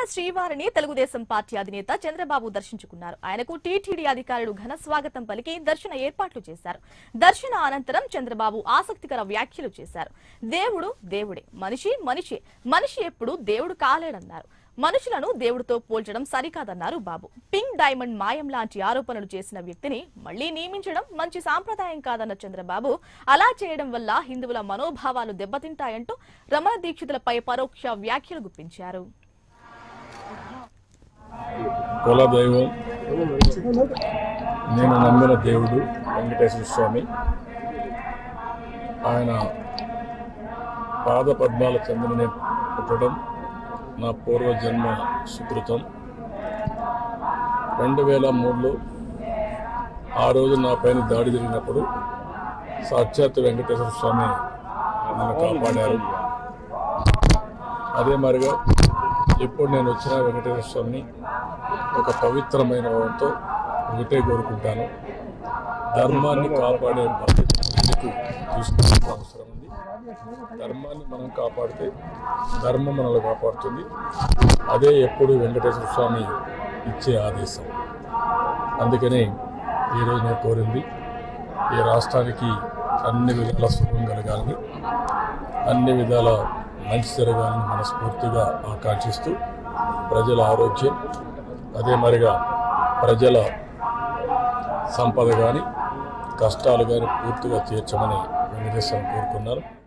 తిరుమల శ్రీవారిని తెలుగుదేశం పార్టీ అధినేత చంద్రబాబు దర్శించుకున్నారు ఆయనకు టీటీడీ అధికారులు ఘన స్వాగతం పలికి దర్శన ఏర్పాట్లు చేశారు దర్శన అనంతరం చంద్రబాబు ఆసక్తికర వ్యాఖ్యలు చేశారు దేవుడు దేవుడే మనిషి మనిషి మనిషి ఎప్పుడు దేవుడు కాలేడన్నారు మనుషులను దేవుడితో పోల్చడం సరికాదన్నారు బాబు పింక్ డైమండ్ మాయం లాంటి ఆరోపణలు చేసిన వ్యక్తిని మళ్లీ నియమించడం మంచి సాంప్రదాయం కాదన్న చంద్రబాబు అలా చేయడం వల్ల హిందువుల మనోభావాలు దెబ్బతింటాయంటూ రమణ దీక్షితులపై పరోక్ష వ్యాఖ్యలు గుప్పించారు కుల దైవం నేను నమ్మిన దేవుడు వెంకటేశ్వర స్వామి ఆయన పాద పద్మాల చెందిన నేను పుట్టడం నా పూర్వజన్మ సుకృతం రెండు వేల మూడులో ఆ రోజు నా పైన దాడి జరిగినప్పుడు సాక్షాత్ వెంకటేశ్వర స్వామి నన్ను కాపాడారు అదే మరిగా ఎప్పుడు నేను వచ్చిన వెంకటేశ్వర స్వామిని ఒక పవిత్రమైన భావంతో ఒకటే కోరుకుంటాను ధర్మాన్ని కాపాడే బాధ్యత ఎందుకు తీసుకోవాల్సిన అవసరం ఉంది ధర్మాన్ని మనం కాపాడితే ధర్మం మనల్ని కాపాడుతుంది అదే ఎప్పుడు వెంకటేశ్వర స్వామి ఇచ్చే ఆదేశం అందుకనే ఈరోజు నేను కోరింది ఈ రాష్ట్రానికి అన్ని విధాల సుఖం కలగాలని అన్ని విధాల మంచి జరగాలని మనస్ఫూర్తిగా ఆకాంక్షిస్తూ ప్రజల ఆరోగ్యం అదే మరిగా ప్రజల సంపద కానీ కష్టాలు కానీ పూర్తిగా తీర్చమని వెంకటేశ్వరం కోరుకున్నారు